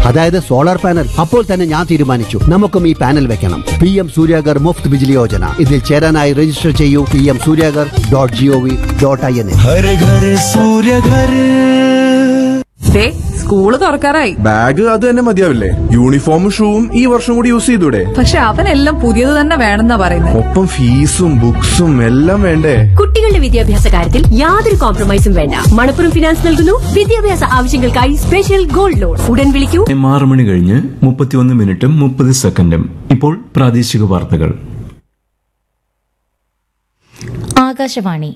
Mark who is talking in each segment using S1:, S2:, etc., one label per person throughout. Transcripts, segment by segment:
S1: അതായത് solar panel അപ്പോൾ തന്നെ ഞാൻ തീരുമാനിച്ചു നമുക്കും ഈ പാനൽ വെക്കണം പി എം സൂര്യാഗർ മുഫ്ത് ബിജിലി യോജന ഇതിൽ ചേരാനായി രജിസ്റ്റർ ചെയ്യൂ P M Suryaghar dot G O V dot I N എ
S2: ഹര ഘര സൂര്യ ഘര
S3: ദേ സ്കൂള് തുറക്കാറായി
S4: ബാഗ് അത് തന്നെ മതിയാവില്ലേ യൂണിഫോമും ഷൂവും ഈ വർഷം കൂടി യൂസ് ചെയ്തൂടെ
S3: പക്ഷെ അവനെല്ലാം പുതിയത് തന്നെ വേണമെന്നാ പറയുന്നത്
S4: ഒപ്പം ഫീസും ബുക്സും എല്ലാം വേണ്ടേ
S5: കുട്ടികളുടെ വിദ്യാഭ്യാസ കാര്യത്തിൽ യാതൊരു കോംപ്രമൈസും വേണ്ട മണപ്പുറം ഫിനാൻസ് നൽകുന്നു വിദ്യാഭ്യാസ ആവശ്യങ്ങൾക്കായി സ്പെഷ്യൽ ഗോൾഡ് ലോൺ ഉടൻ വിളിക്കൂ
S6: ആറ് മണി കഴിഞ്ഞ് മുപ്പത്തിയൊന്ന് മിനിറ്റും മുപ്പത് സെക്കൻഡും ഇപ്പോൾ പ്രാദേശിക വാർത്തകൾ
S7: ആകാശവാണി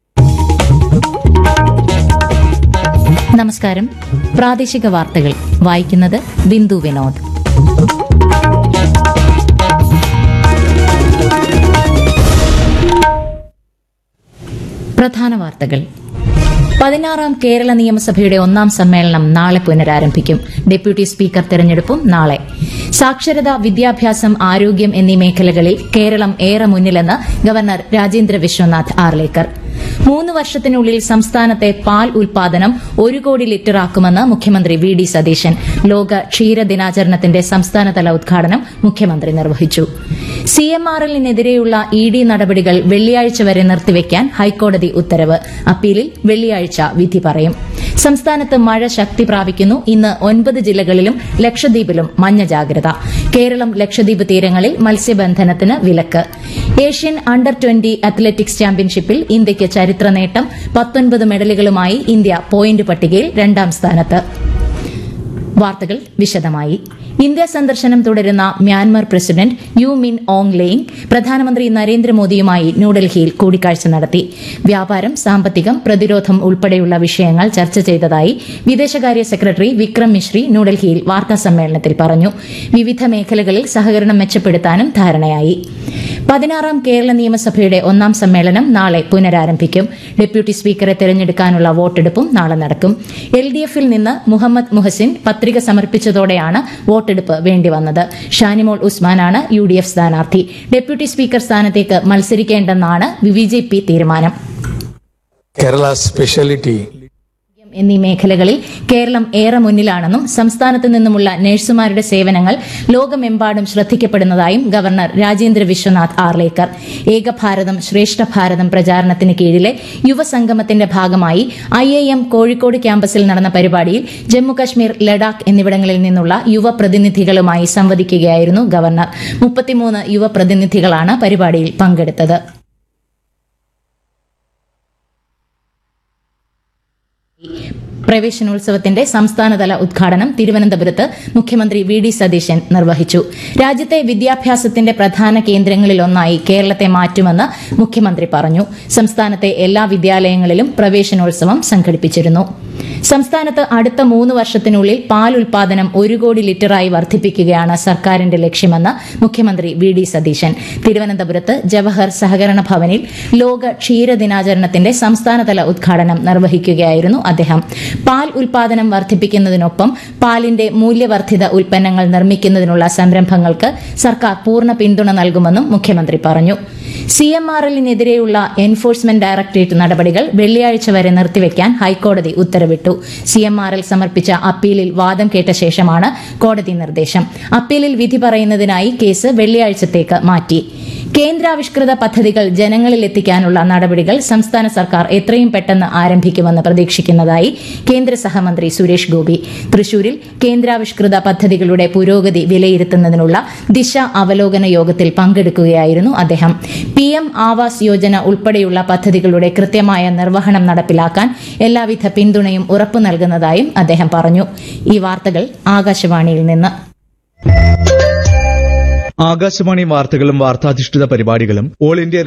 S7: നമസ്കാരം പ്രാദേശിക വാർത്തകൾ വായിക്കുന്നത് ബിന്ദു വിനോദ് പ്രധാന വാർത്തകൾ പതിനാറാം കേരള നിയമസഭയുടെ ഒന്നാം സമ്മേളനം നാളെ പുനരാരംഭിക്കും ഡെപ്യൂട്ടി സ്പീക്കർ തെരഞ്ഞെടുപ്പും നാളെ സാക്ഷരത വിദ്യാഭ്യാസം ആരോഗ്യം എന്നീ മേഖലകളിൽ കേരളം ഏറെ മുന്നിലെന്ന് ഗവർണർ രാജേന്ദ്ര വിശ്വനാഥ് ആർലേക്കർ മൂന്ന് വർഷത്തിനുള്ളിൽ സംസ്ഥാനത്തെ പാൽ ഉൽപാദനം ഒരു കോടി ലിറ്ററാക്കുമെന്ന് മുഖ്യമന്ത്രി വി ഡി സതീശൻ ലോക ക്ഷീര ദിനാചരണത്തിന്റെ സംസ്ഥാനതല ഉദ്ഘാടനം മുഖ്യമന്ത്രി നിർവഹിച്ചു സി എം ആർ എല്ലിനെതിരെയുള്ള ഇ ഡി നടപടികൾ വെള്ളിയാഴ്ച വരെ നിർത്തിവെക്കാൻ ഹൈക്കോടതി ഉത്തരവ് അപ്പീലിൽ വെള്ളിയാഴ്ച വിധി പറയും സംസ്ഥാനത്ത് മഴ ശക്തി പ്രാപിക്കുന്നു ഇന്ന് ഒൻപത് ജില്ലകളിലും ലക്ഷദ്വീപിലും മഞ്ഞ ജാഗ്രത കേരളം ലക്ഷദ്വീപ് തീരങ്ങളിൽ മത്സ്യബന്ധനത്തിന് വിലക്ക് ഏഷ്യൻ അണ്ടർ ട്വന്റി അത്ലറ്റിക്സ് ചാമ്പ്യൻഷിപ്പിൽ ഇന്ത്യയ്ക്ക് ചരിത്ര നേട്ടം പത്തൊൻപത് മെഡലുകളുമായി ഇന്ത്യ പോയിന്റ് പട്ടികയിൽ രണ്ടാം സ്ഥാനത്ത് വാർത്തകൾ വിശദമായി ഇന്ത്യ സന്ദർശനം തുടരുന്ന Myanmar president U Min Aung Hlaing പ്രധാനമന്ത്രി നരേന്ദ്രമോദിയുമായി ന്യൂഡൽഹിയിൽ കൂടിക്കാഴ്ച നടത്തി വ്യാപാരം സാമ്പത്തികം പ്രതിരോധം ഉൾപ്പെടെയുള്ള വിഷയങ്ങൾ ചർച്ച ചെയ്തതായി വിദേശകാര്യ സെക്രട്ടറി വിക്രം മിശ്രി ന്യൂഡൽഹിയിൽ വാർത്താസമ്മേളനത്തിൽ പറഞ്ഞു വിവിധ മേഖലകളിൽ സഹകരണം മെച്ചപ്പെടുത്താനും ധാരണയായി പതിനാറാം കേരള നിയമസഭയുടെ ഒന്നാം സമ്മേളനം നാളെ പുനരാരംഭിക്കും ഡെപ്യൂട്ടി സ്പീക്കറെ തെരഞ്ഞെടുക്കാനുള്ള വോട്ടെടുപ്പും നാളെ നടക്കും എൽ ഡി എഫിൽ നിന്ന് മുഹമ്മദ് മുഹസിൻ പത്രിക സമർപ്പിച്ചതോടെയാണ് വോട്ടെടുപ്പ് വേണ്ടിവന്നത് ഷാനിമോൾ ഉസ്മാനാണ് യു ഡി എഫ് സ്ഥാനാർത്ഥി ഡെപ്യൂട്ടി സ്പീക്കർ സ്ഥാനത്തേക്ക് മത്സരിക്കേണ്ടെന്നാണ് ബി ജെ പി തീരുമാനം
S2: കേരള സ്പെഷ്യാലിറ്റി
S7: എന്നീ മേഖലകളിൽ കേരളം ഏറെ മുന്നിലാണെന്നും സംസ്ഥാനത്ത് നിന്നുമുള്ള നഴ്സുമാരുടെ സേവനങ്ങൾ ലോകമെമ്പാടും ശ്രദ്ധിക്കപ്പെടുന്നതായും ഗവർണർ രാജേന്ദ്ര വിശ്വനാഥ് ആർലേക്കർ ഏകഭാരതം ശ്രേഷ്ഠ ഭാരതം പ്രചാരണത്തിന് കീഴിലെ യുവസംഗമത്തിന്റെ ഭാഗമായി ഐ ഐ എം കോഴിക്കോട് ക്യാമ്പസിൽ നടന്ന പരിപാടിയിൽ ജമ്മുകശ്മീർ ലഡാക്ക് എന്നിവിടങ്ങളിൽ നിന്നുള്ള യുവ പ്രതിനിധികളുമായി സംവദിക്കുകയായിരുന്നു ഗവർണർ മുപ്പത്തിമൂന്ന് യുവ പ്രതിനിധികളാണ് പരിപാടിയിൽ പങ്കെടുത്തത് പ്രവേശനോത്സവത്തിന്റെ സംസ്ഥാനതല ഉദ്ഘാടനം തിരുവനന്തപുരത്ത് മുഖ്യമന്ത്രി വി ഡി സതീശൻ നിർവഹിച്ചു രാജ്യത്തെ വിദ്യാഭ്യാസത്തിന്റെ പ്രധാന കേന്ദ്രങ്ങളിലൊന്നായി കേരളത്തെ മാറ്റുമെന്ന് മുഖ്യമന്ത്രി പറഞ്ഞു സംസ്ഥാനത്തെ എല്ലാ വിദ്യാലയങ്ങളിലും പ്രവേശനോത്സവം സംഘടിപ്പിച്ചിരുന്നു സംസ്ഥാനത്ത് അടുത്ത മൂന്ന് വർഷത്തിനുള്ളിൽ പാൽ ഉൽപാദനം ഒരു കോടി ലിറ്ററായി വർദ്ധിപ്പിക്കുകയാണ് സർക്കാരിന്റെ ലക്ഷ്യമെന്ന് മുഖ്യമന്ത്രി വി ഡി സതീശൻ തിരുവനന്തപുരത്ത് ജവഹർ സഹകരണ ഭവനിൽ ലോക ക്ഷീര ദിനാചരണത്തിന്റെ സംസ്ഥാനതല ഉദ്ഘാടനം നിർവഹിക്കുകയായിരുന്നു അദ്ദേഹം പാൽ ഉൽപാദനം വർദ്ധിപ്പിക്കുന്നതിനൊപ്പം പാലിന്റെ മൂല്യവർദ്ധിത ഉൽപ്പന്നങ്ങൾ നിർമ്മിക്കുന്നതിനുള്ള സംരംഭങ്ങൾക്ക് സർക്കാർ പൂർണ്ണ പിന്തുണ നൽകുമെന്നും മുഖ്യമന്ത്രി പറഞ്ഞു സി എം ആർ എല്ലിനെതിരെയുള്ള എൻഫോഴ്സ്മെന്റ് ഡയറക്ടറേറ്റ് നടപടികൾ വെള്ളിയാഴ്ച വരെ നിർത്തിവെക്കാൻ ഹൈക്കോടതി ഉത്തരവിട്ടു സി എം ആർ എൽ സമർപ്പിച്ച അപ്പീലിൽ വാദം കേട്ട ശേഷമാണ് കോടതി നിർദ്ദേശം അപ്പീലിൽ വിധി പറയുന്നതിനായി കേസ് വെള്ളിയാഴ്ചത്തേക്ക് മാറ്റി കേന്ദ്രാവിഷ്കൃത പദ്ധതികൾ ജനങ്ങളിൽ എത്തിക്കാനുള്ള നടപടികൾ സംസ്ഥാന സർക്കാർ എത്രയും പെട്ടെന്ന് ആരംഭിക്കുമെന്ന് പ്രതീക്ഷിക്കുന്നതായി കേന്ദ്ര സഹമന്ത്രി സുരേഷ് ഗോപി തൃശൂരിൽ കേന്ദ്രാവിഷ്കൃത പദ്ധതികളുടെ പുരോഗതി വിലയിരുത്തുന്നതിനുള്ള ദിശ അവലോകന യോഗത്തിൽ പങ്കെടുക്കുകയായിരുന്നു അദ്ദേഹം പി എം ആവാസ് യോജന ഉൾപ്പെടെയുള്ള പദ്ധതികളുടെ കൃത്യമായ നിർവഹണം നടപ്പിലാക്കാൻ എല്ലാവിധ പിന്തുണയും ഉറപ്പു നൽകുന്നതായും അദ്ദേഹം പറഞ്ഞു ഈ വാർത്തകൾ ആകാശവാണിയിൽ നിന്ന്
S8: ആകാശവാണി വാർത്തകളും വാർത്താധിഷ്ഠിത പരിപാടികളും ഓൾ ഇന്ത്യ